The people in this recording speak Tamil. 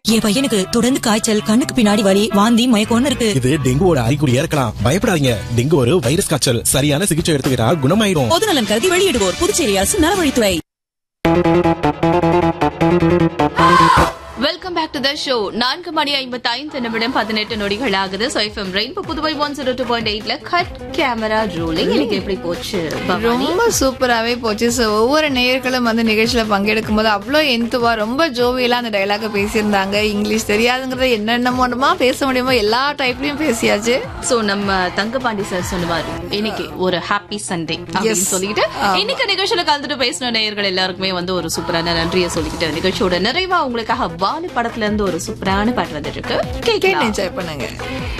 என் பையனுக்கு தொடர்ந்து காய்ச்சல் கண்ணுக்கு பின்னாடி வலி வாந்தி மயக்கம்னு இருக்கு இது டெங்குவோட அறிகுறியா இருக்கலாம் பயப்படாதீங்க டெங்கு ஒரு வைரஸ் காய்ச்சல் சரியான சிகிச்சை எடுத்துக்கிட்டா குணமாயிடும் பொதுநலன் கருதி வெளியிடுவோர் புதுச்சேரி அரசு நலவழித்துறை welcome back to the show நான்கு மணி ஐம்பத்தி ஐந்து நிமிடம் பதினெட்டு நொடிகள் ஆகுது so FM Rainbow Puduvai one zero two point எயிட்ல கட் கேமரா ரோலிங் எனக்கு எப்படி போச்சு பவானி ரொம்ப சூப்பராகவே போச்சு ஸோ ஒவ்வொரு நேயர்களும் வந்து நிகழ்ச்சியில் பங்கெடுக்கும் போது அவ்வளோ எந்துவா ரொம்ப ஜோவியலாக அந்த டைலாக பேசியிருந்தாங்க இங்கிலீஷ் தெரியாதுங்கிறத என்னென்னமோமா பேச முடியுமோ எல்லா டைப்லையும் பேசியாச்சு சோ நம்ம தங்கபாண்டி சார் சொன்னவாரு இன்னைக்கு ஒரு ஹாப்பி சண்டே அப்படின்னு சொல்லிட்டு இன்னைக்கு நிகழ்ச்சியில கலந்துட்டு பேசின நேயர்கள் எல்லாருக்குமே வந்து ஒரு சூப்பரான நன்றியை சொல்லிக்கிட்டு நிகழ்ச்சியோட நிறைவா உங்களுக்காக பாலு படத்துல இருந்து ஒரு சூப்பரான பாட்டு வந்துட்டு இருக்கு கேட்டு கேட்கலாம் என்ஜாய் பண்ணுங்க